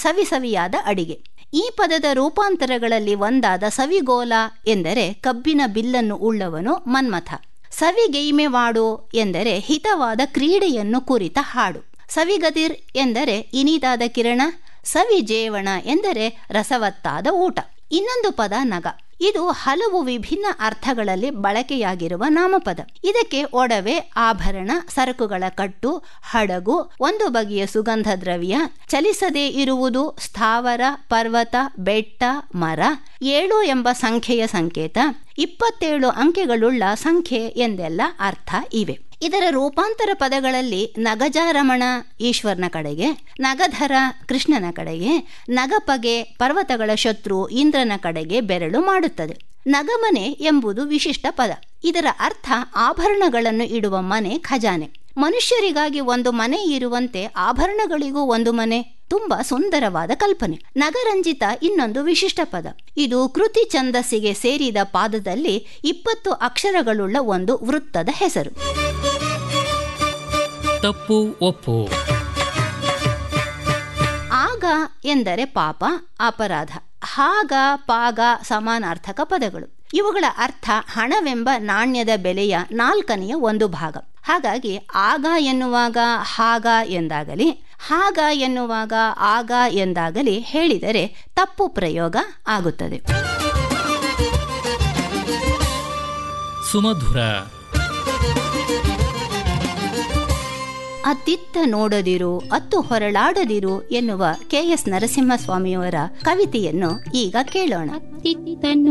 ಸವಿ ಸವಿಯಾದ ಅಡಿಗೆ ಈ ಪದದ ರೂಪಾಂತರಗಳಲ್ಲಿ ಒಂದಾದ ಸವಿಗೋಲ ಎಂದರೆ ಕಬ್ಬಿನ ಬಿಲ್ಲನ್ನು ಉಳ್ಳವನು ಮನ್ಮಥ ಸವಿಗೈಮೆವಾಡು ಎಂದರೆ ಹಿತವಾದ ಕ್ರೀಡೆಯನ್ನು ಕುರಿತ ಹಾಡು ಸವಿಗದಿರ್ ಎಂದರೆ ಇನಿದಾದ ಕಿರಣ ಸವಿಜೇವಣ ಎಂದರೆ ರಸವತ್ತಾದ ಊಟ ಇನ್ನೊಂದು ಪದ ನಗ ಇದು ಹಲವು ವಿಭಿನ್ನ ಅರ್ಥಗಳಲ್ಲಿ ಬಳಕೆಯಾಗಿರುವ ನಾಮಪದ ಇದಕ್ಕೆ ಒಡವೆ ಆಭರಣ ಸರಕುಗಳ ಕಟ್ಟು ಹಡಗು ಒಂದು ಬಗೆಯ ಸುಗಂಧ ದ್ರವ್ಯ ಚಲಿಸದೇ ಇರುವುದು ಸ್ಥಾವರ ಪರ್ವತ ಬೆಟ್ಟ ಮರ ಏಳು ಎಂಬ ಸಂಖ್ಯೆಯ ಸಂಕೇತ ಇಪ್ಪತ್ತೇಳು ಅಂಕೆಗಳುಳ್ಳ ಸಂಖ್ಯೆ ಎಂದೆಲ್ಲ ಅರ್ಥ ಇವೆ ಇದರ ರೂಪಾಂತರ ಪದಗಳಲ್ಲಿ ನಗಜಾರಮಣ ಈಶ್ವರನ ಕಡೆಗೆ ನಗಧರ ಕೃಷ್ಣನ ಕಡೆಗೆ ನಗಪಗೆ ಪರ್ವತಗಳ ಶತ್ರು ಇಂದ್ರನ ಕಡೆಗೆ ಬೆರಳು ಮಾಡುತ್ತದೆ ನಗಮನೆ ಎಂಬುದು ವಿಶಿಷ್ಟ ಪದ ಇದರ ಅರ್ಥ ಆಭರಣಗಳನ್ನು ಇಡುವ ಮನೆ ಖಜಾನೆ ಮನುಷ್ಯರಿಗಾಗಿ ಒಂದು ಮನೆ ಇರುವಂತೆ ಆಭರಣಗಳಿಗೂ ಒಂದು ಮನೆ ತುಂಬಾ ಸುಂದರವಾದ ಕಲ್ಪನೆ ನಗರಂಜಿತ ಇನ್ನೊಂದು ವಿಶಿಷ್ಟ ಪದ ಇದು ಕೃತಿ ಛಂದಸ್ಸಿಗೆ ಸೇರಿದ ಪಾದದಲ್ಲಿ ಇಪ್ಪತ್ತು ಅಕ್ಷರಗಳುಳ್ಳ ಒಂದು ವೃತ್ತದ ಹೆಸರು ತಪ್ಪು ಒಪ್ಪು ಆಗ ಎಂದರೆ ಪಾಪ ಅಪರಾಧ ಹಾಗ ಪಾಗ ಸಮಾನಾರ್ಥಕ ಪದಗಳು ಇವುಗಳ ಅರ್ಥ ಹಣವೆಂಬ ನಾಣ್ಯದ ಬೆಲೆಯ ನಾಲ್ಕನೆಯ ಒಂದು ಭಾಗ ಹಾಗಾಗಿ ಆಗ ಎನ್ನುವಾಗ ಹಾಗ ಎಂದಾಗಲಿ ಹಾಗ ಎನ್ನುವಾಗ ಆಗ ಎಂದಾಗಲಿ ಹೇಳಿದರೆ ತಪ್ಪು ಪ್ರಯೋಗ ಆಗುತ್ತದೆ ಸುಮಧುರ ಅತ್ತಿತ್ತ ನೋಡದಿರು ಅತ್ತು ಹೊರಳಾಡದಿರು ಎನ್ನುವ ಕೆ ಎಸ್ ನರಸಿಂಹಸ್ವಾಮಿಯವರ ಕವಿತೆಯನ್ನು ಈಗ ಕೇಳೋಣ ಅತ್ತಿತ್ತನು